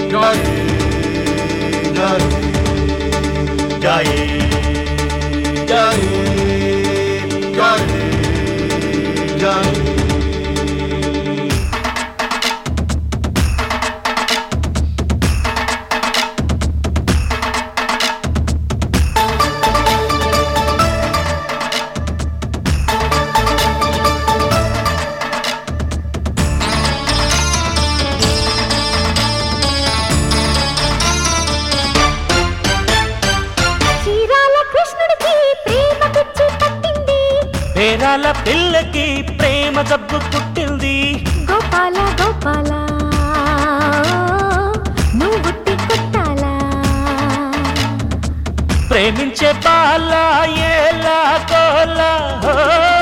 చీరాల కృష్ణుడికి ప్రేమ పిచ్చి పట్టింది పేరాల పిల్లకి ప్రేమ జబ్బు పుట్టింది గోపాల గోపాల నువ్వు బుట్టి కొట్టాలా ప్రేమించే బాల ఏలా కోలా ఓ.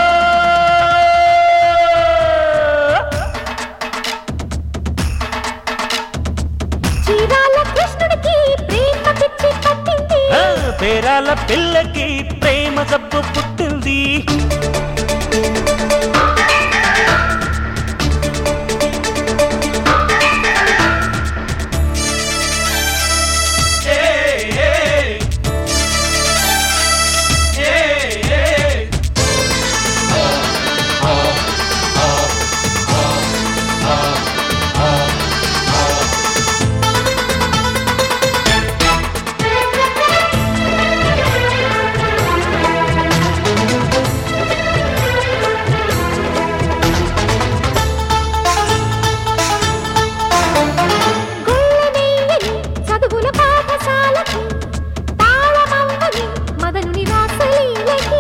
చీరాల కృష్ణుడికి ప్రేమ పిచ్చి పట్టింది ఆ, పేరాల పిల్లకి ప్రేమ జబ్బు పుట్టింది గొల్లనేయని చదువుల పాఠశాలకి తాళమవ్వని మదనుని రాసలీలకి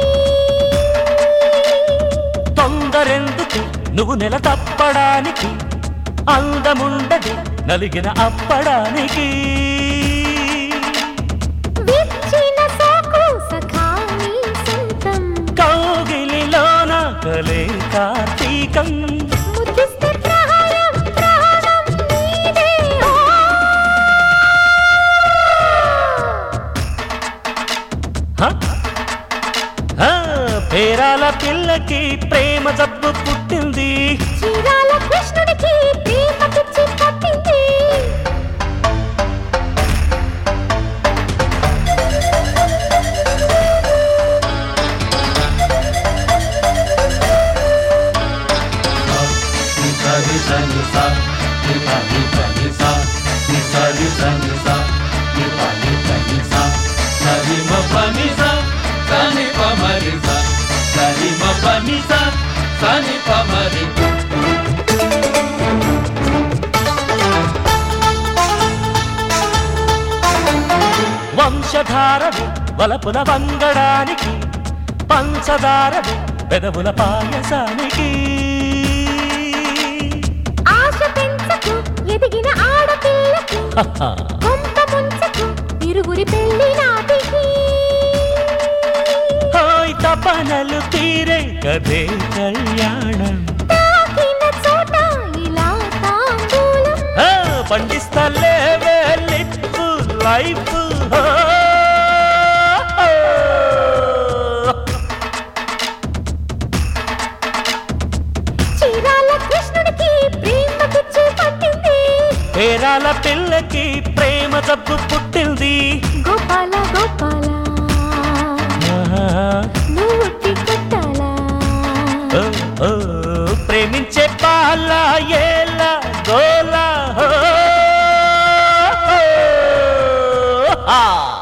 తొందరెందుకు నువ్వు నెల తప్పడానికి అందముండది నలిగిన అప్పడానికి విచ్చిన సోకు సఖాని సొంతం కౌగిలిలోన కలే కార్తీకం ముద్దిస్తే ప్రహరం ప్రాణం నీదే ఓ. హ? హ, పేరాల పిల్లకి ప్రేమ జబ్బు పుట్టింది చీరాల కృష్ణుడికి ప్రేమ పిచ్చి పట్టింది వంశధారవి వలపుల వంగడానికి పంచదారవి పెదవుల పాయసానికి ఆశ పెంచకు ఎదిగిన ఆడపిల్లకి హహ. కొంత ముంచకు ఇరుగురి పెళ్లి నాటికి హాయ్ తపనలు తీరే కదే కళ్యాణం తాకిన చోట ఇలా తాంబూలం ఆ, పండిస్తలేవే లిప్పు లైఫ్ హో. చీరాల కృష్ణుడికి ప్రేమ పిచ్చి పట్టింది పేరాల పిల్లకి ప్రేమ జబ్బు పుట్టింది గోపాల గోపాల ఆహా. నువ్వు ఉట్టి కొట్టాలా ఓ, ఓ, ప్రేమించే పాల ఏలా గోలా హో. ఆ